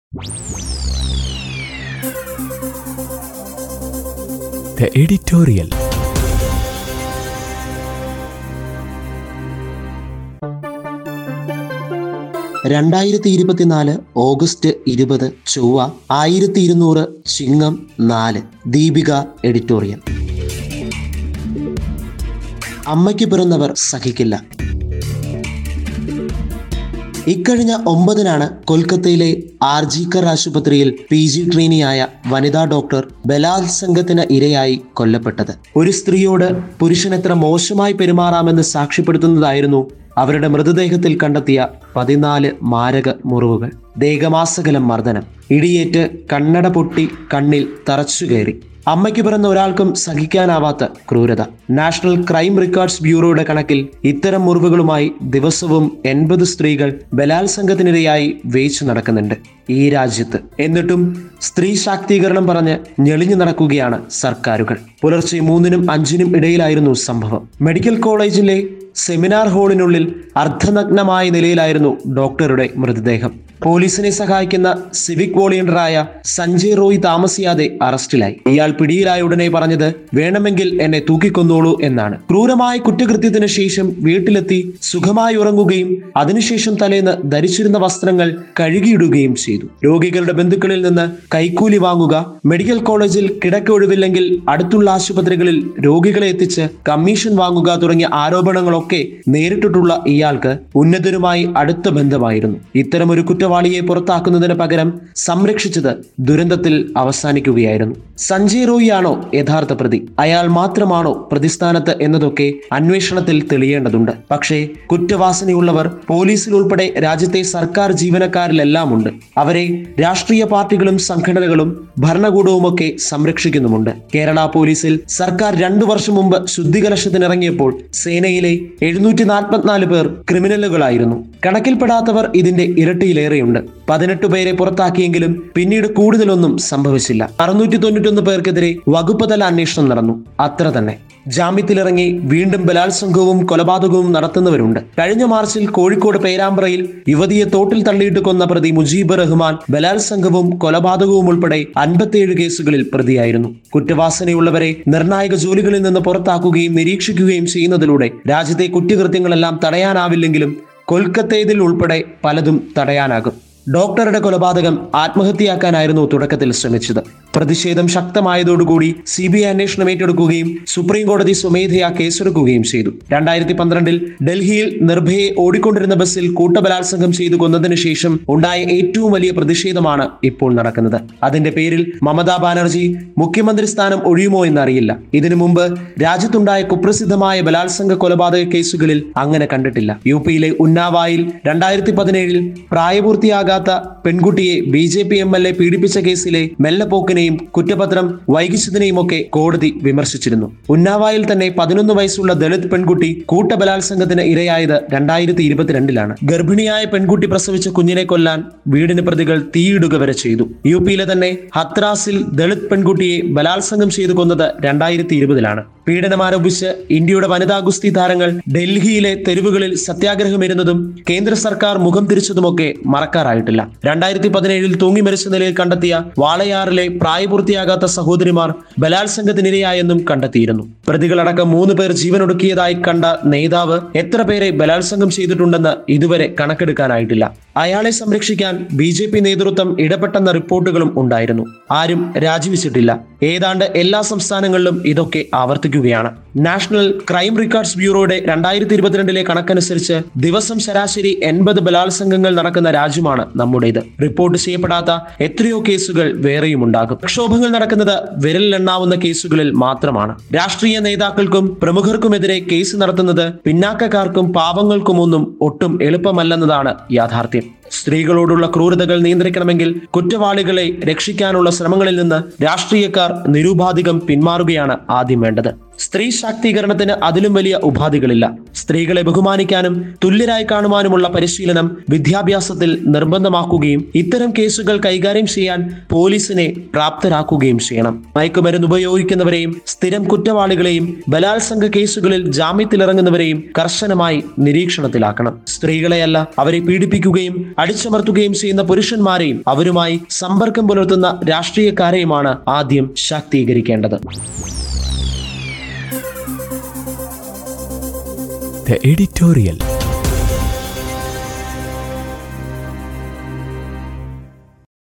The editorial. രണ്ടായിരത്തി ഇരുപത്തിനാല് August ഇരുപത് ചൊവ്വ ആയിരത്തി ഇരുന്നൂറ് ചിങ്ങം നാല് ദീപിക എഡിറ്റോറിയൽ അമ്മയ്ക്ക് പിറന്നവർ സഹിക്കില്ല ഇക്കഴിഞ്ഞ ഒമ്പതിനാണ് കൊൽക്കത്തയിലെ ആർജിക്കർ ആശുപത്രിയിൽ പി ജി ട്രെയിനിയായ വനിതാ ഡോക്ടർ ബലാത്സംഗത്തിന് ഇരയായി കൊല്ലപ്പെട്ടത് ഒരു സ്ത്രീയോട് പുരുഷൻ എത്ര മോശമായി പെരുമാറാമെന്ന് സാക്ഷ്യപ്പെടുത്തുന്നതായിരുന്നു അവരുടെ മൃതദേഹത്തിൽ കണ്ടെത്തിയ പതിനാല് മാരക മുറിവുകൾ ദേഹമാസകലം മർദ്ദനം ഇടിയേറ്റ് കണ്ണട പൊട്ടി കണ്ണിൽ തറച്ചുകയറി അമ്മയ്ക്ക് പിറന്ന ഒരാൾക്കും സഹിക്കാനാവാത്ത ക്രൂരത നാഷണൽ ക്രൈം റെക്കോർഡ്സ് ബ്യൂറോയുടെ കണക്കിൽ ഇത്തരം മുറിവുകളുമായി ദിവസവും എൺപത് സ്ത്രീകൾ ബലാത്സംഗത്തിനിരയായി വേച്ചു നടക്കുന്നുണ്ട് ഈ രാജ്യത്ത് എന്നിട്ടും സ്ത്രീ ശാക്തീകരണം പറഞ്ഞ് ഞെളിഞ്ഞു നടക്കുകയാണ് സർക്കാരുകൾ പുലർച്ചെ മൂന്നിനും അഞ്ചിനും ഇടയിലായിരുന്നു സംഭവം മെഡിക്കൽ കോളേജിലെ സെമിനാർ ഹാളിനുള്ളിൽ അർദ്ധനഗ്നമായ നിലയിലായിരുന്നു ഡോക്ടറുടെ മൃതദേഹം പോലീസിനെ സഹായിക്കുന്ന സിവിക് വോളണ്ടിയറായ സഞ്ജയ് റോയ് താമസിയാതെ അറസ്റ്റിലായി ഇയാൾ പിടിയിലായ ഉടനെ പറഞ്ഞത് വേണമെങ്കിൽ എന്നെ തൂക്കിക്കൊന്നോളൂ എന്നാണ് ക്രൂരമായ കുറ്റകൃത്യത്തിന് ശേഷം വീട്ടിലെത്തി സുഖമായി ഉറങ്ങുകയും അതിനുശേഷം തലേന്ന് ധരിച്ചിരുന്ന വസ്ത്രങ്ങൾ കഴുകിയിടുകയും ചെയ്തു രോഗികളുടെ ബന്ധുക്കളിൽ നിന്ന് കൈക്കൂലി വാങ്ങുക മെഡിക്കൽ കോളേജിൽ കിടക്ക ഒഴിവില്ലെങ്കിൽ അടുത്തുള്ള ആശുപത്രികളിൽ രോഗികളെ എത്തിച്ച് കമ്മീഷൻ വാങ്ങുക തുടങ്ങിയ ആരോപണങ്ങളൊക്കെ നേരിട്ടിട്ടുള്ള ഇയാൾക്ക് ഉന്നതരുമായി അടുത്ത ബന്ധമായിരുന്നു ഇത്തരമൊരു കുറ്റവാളിയെ പുറത്താക്കുന്നതിന് പകരം സംരക്ഷിച്ചത് ദുരന്തത്തിൽ അവസാനിക്കുകയായിരുന്നു സഞ്ജയ് റോയിയാണോ യഥാർത്ഥ പ്രതി അയാൾ മാത്രമാണോ പ്രതിസ്ഥാനത്ത് എന്നതൊക്കെ അന്വേഷണത്തിൽ തെളിയേണ്ടതുണ്ട് പക്ഷേ കുറ്റവാസനയുള്ളവർ പോലീസിൽ ഉൾപ്പെടെ രാജ്യത്തെ സർക്കാർ ജീവനക്കാരിലെല്ലാം ഉണ്ട് അവരെ രാഷ്ട്രീയ പാർട്ടികളും സംഘടനകളും ഭരണകൂടവുമൊക്കെ സംരക്ഷിക്കുന്നുമുണ്ട് കേരള പോലീസിൽ സർക്കാർ രണ്ടു വർഷം മുമ്പ് ശുദ്ധികലശത്തിനിറങ്ങിയപ്പോൾ സേനയിലെ എഴുന്നൂറ്റി നാൽപ്പത്തിനാല് പേർ ക്രിമിനലുകളായിരുന്നു കണക്കിൽപ്പെടാത്തവർ ഇതിന്റെ ഇരട്ടിയിലേറെയുണ്ട് പതിനെട്ട് പേരെ പുറത്താക്കിയെങ്കിലും പിന്നീട് കൂടുതലൊന്നും സംഭവിച്ചില്ല അറുന്നൂറ്റി തൊണ്ണൂറ്റൊന്ന് പേർക്കെതിരെ വകുപ്പ് തല അന്വേഷണം നടന്നു അത്ര തന്നെ ജാമ്യത്തിലിറങ്ങി വീണ്ടും ബലാത്സംഗവും കൊലപാതകവും നടത്തുന്നവരുണ്ട് കഴിഞ്ഞ മാർച്ചിൽ കോഴിക്കോട് പേരാമ്പ്രയിൽ യുവതിയെ തോട്ടിൽ തള്ളിയിട്ട് കൊന്ന പ്രതി മുജീബ് റഹ്മാൻ ബലാത്സംഗവും കൊലപാതകവും ഉൾപ്പെടെ അൻപത്തിയേഴ് കേസുകളിൽ പ്രതിയായിരുന്നു കുറ്റവാസനയുള്ളവരെ നിർണായക ജോലികളിൽ നിന്ന് പുറത്താക്കുകയും നിരീക്ഷിക്കുകയും ചെയ്യുന്നതിലൂടെ രാജ്യത്തെ കുറ്റകൃത്യങ്ങളെല്ലാം തടയാനാവില്ലെങ്കിലും കൊൽക്കത്തയിൽ ഉൾപ്പെടെ പലതും തടയാനാകും ഡോക്ടറുടെ കൊലപാതകം ആത്മഹത്യയാക്കാനായിരുന്നു തുടക്കത്തിൽ ശ്രമിച്ചത് പ്രതിഷേധം ശക്തമായതോടുകൂടി സി ബി ഐ അന്വേഷണം ഏറ്റെടുക്കുകയും സുപ്രീം കോടതി സ്വമേധയാ കേസെടുക്കുകയും ചെയ്തു രണ്ടായിരത്തി പന്ത്രണ്ടിൽ ഡൽഹിയിൽ നിർഭയെ ഓടിക്കൊണ്ടിരുന്ന ബസ്സിൽ കൂട്ടബലാത്സംഗം ചെയ്തു കൊന്നതിന് ശേഷം ഉണ്ടായ ഏറ്റവും വലിയ പ്രതിഷേധമാണ് ഇപ്പോൾ നടക്കുന്നത് അതിന്റെ പേരിൽ മമതാ ബാനർജി മുഖ്യമന്ത്രി സ്ഥാനം ഒഴിയുമോ എന്നറിയില്ല ഇതിനു മുമ്പ് രാജ്യത്തുണ്ടായ കുപ്രസിദ്ധമായ ബലാത്സംഗ കൊലപാതക കേസുകളിൽ അങ്ങനെ കണ്ടിട്ടില്ല യു പിയിലെ ഉന്നാവായിൽ രണ്ടായിരത്തി പതിനേഴിൽ പ്രായപൂർത്തിയാകാത്ത പെൺകുട്ടിയെ B J P M L A പീഡിപ്പിച്ച കേസിലെ മെല്ലപ്പോക്കിനെയും കുറ്റപത്രം വൈകിച്ചതിനെയും ഒക്കെ കോടതി വിമർശിച്ചിരുന്നു ഉന്നാവായിൽ തന്നെ പതിനൊന്ന് വയസ്സുള്ള ദളിത് പെൺകുട്ടി കൂട്ടബലാത്സംഗത്തിന് ഇരയായത് രണ്ടായിരത്തി ഇരുപത്തിരണ്ടിലാണ് ഗർഭിണിയായ പെൺകുട്ടി പ്രസവിച്ച കുഞ്ഞിനെ കൊല്ലാൻ വീടിന് പ്രതികൾ തീയിടുക വരെ ചെയ്തു യു പിയിലെ തന്നെ ഹത്രാസിൽ ദളിത് പെൺകുട്ടിയെ ബലാത്സംഗം ചെയ്തു കൊന്നത് രണ്ടായിരത്തി ഇരുപതിലാണ് പീഡനം ആരോപിച്ച് ഇന്ത്യയുടെ വനിതാ ഗുസ്തി താരങ്ങൾ ഡൽഹിയിലെ തെരുവുകളിൽ സത്യാഗ്രഹമിരുന്നതും കേന്ദ്ര സർക്കാർ മുഖം തിരിച്ചതുമൊക്കെ മറക്കാറായിട്ടില്ല രണ്ടായിരത്തി പതിനേഴിൽ തൂങ്ങി മരിച്ച നിലയിൽ കണ്ടെത്തിയ വാളയാറിലെ പ്രായപൂർത്തിയാകാത്ത സഹോദരിമാർ ബലാത്സംഗത്തിനിരയായെന്നും കണ്ടെത്തിയിരുന്നു പ്രതികളടക്കം മൂന്ന് പേർ ജീവനൊടുക്കിയതായി കണ്ട നേതാവ് എത്ര പേരെ ബലാത്സംഗം ചെയ്തിട്ടുണ്ടെന്ന് ഇതുവരെ കണക്കെടുക്കാനായിട്ടില്ല അയാളെ സംരക്ഷിക്കാൻ ബി ജെ പി നേതൃത്വം ഇടപെട്ടെന്ന റിപ്പോർട്ടുകളും ഉണ്ടായിരുന്നു ആരും രാജിവെച്ചിട്ടില്ല ഏതാണ്ട് എല്ലാ സംസ്ഥാനങ്ങളിലും ഇതൊക്കെ ആവർത്തിക്കുകയാണ് നാഷണൽ ക്രൈം റെക്കോർഡ്സ് ബ്യൂറോയുടെ രണ്ടായിരത്തി ഇരുപത്തിരണ്ടിലെ കണക്കനുസരിച്ച് ദിവസം ശരാശരി എൺപത് ബലാത്സംഗങ്ങൾ നടക്കുന്ന രാജ്യമാണ് നമ്മുടേത് റിപ്പോർട്ട് ചെയ്യപ്പെടാത്ത എത്രയോ കേസുകൾ വേറെയും ഉണ്ടാകും പ്രക്ഷോഭങ്ങൾ നടക്കുന്നത് വിരലിലെണ്ണാവുന്ന കേസുകളിൽ മാത്രമാണ് രാഷ്ട്രീയ നേതാക്കൾക്കും പ്രമുഖർക്കുമെതിരെ കേസ് നടത്തുന്നത് പിന്നാക്കക്കാർക്കും പാവങ്ങൾക്കുമൊന്നും ഒട്ടും എളുപ്പമല്ലെന്നതാണ് യാഥാർത്ഥ്യം സ്ത്രീകളോടുള്ള ക്രൂരതകൾ നിയന്ത്രിക്കണമെങ്കിൽ കുറ്റവാളികളെ രക്ഷിക്കാനുള്ള ശ്രമങ്ങളിൽ നിന്ന് രാഷ്ട്രീയക്കാർ നിരുപാധികം പിന്മാറുകയാണ് ആദ്യം വേണ്ടത് സ്ത്രീ ശാക്തീകരണത്തിന് അതിലും വലിയ ഉപാധികളില്ല സ്ത്രീകളെ ബഹുമാനിക്കാനും തുല്യരായി കാണുവാനുമുള്ള പരിശീലനം വിദ്യാഭ്യാസത്തിൽ നിർബന്ധമാക്കുകയും ഇത്തരം കേസുകൾ കൈകാര്യം ചെയ്യാൻ പോലീസിനെ പ്രാപ്തരാക്കുകയും ചെയ്യണം മയക്കുമരുന്ന് ഉപയോഗിക്കുന്നവരെയും സ്ഥിരം കുറ്റവാളികളെയും ബലാത്സംഗ കേസുകളിൽ ജാമ്യത്തിലിറങ്ങുന്നവരെയും കർശനമായി നിരീക്ഷണത്തിലാക്കണം സ്ത്രീകളെയല്ല അവരെ പീഡിപ്പിക്കുകയും അടിച്ചമർത്തുകയും ചെയ്യുന്ന പുരുഷന്മാരെയും അവരുമായി സമ്പർക്കം പുലർത്തുന്ന രാഷ്ട്രീയക്കാരെയുമാണ് ആദ്യം ശാക്തീകരിക്കേണ്ടത് The editorial.